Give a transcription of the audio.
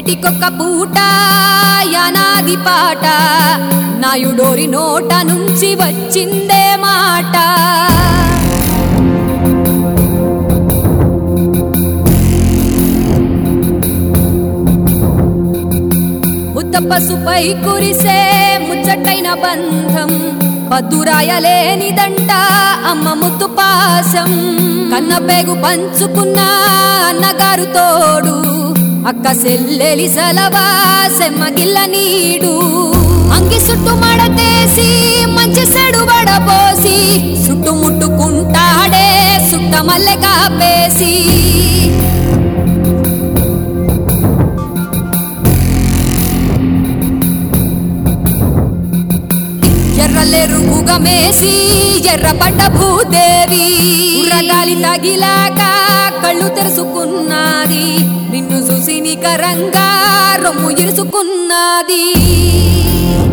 ఏటికొక్క పూట యానాది పాట నాయుడోరి నోట నుంచి వచ్చిందే మాట ముద్ద పసుపై కురిసే ముచ్చటైన బంధం పద్దురాయలేనిదంట అమ్మ ముద్దు పాసం కన్న పేగు పంచుకున్న అన్నగారు తోడు అక్క సెల్లెలి సలవా సెమ్మగిల్ల నీడు అంగి సుట్టు మడతేసి మంచి సెడు వడపోసి చుట్టుముట్టుకుంటాడే సుట్ట మల్లె కాపేసి ఎర్రలెరుగుగా మేసి ఎర్రపడ్డ భూదేవి ఉర్రగాలి తగిలాక కళ్ళు తెరుచుకున్నది నిన్ను చూసి నికరంగా రొమ్ము ఇరుచుకున్నది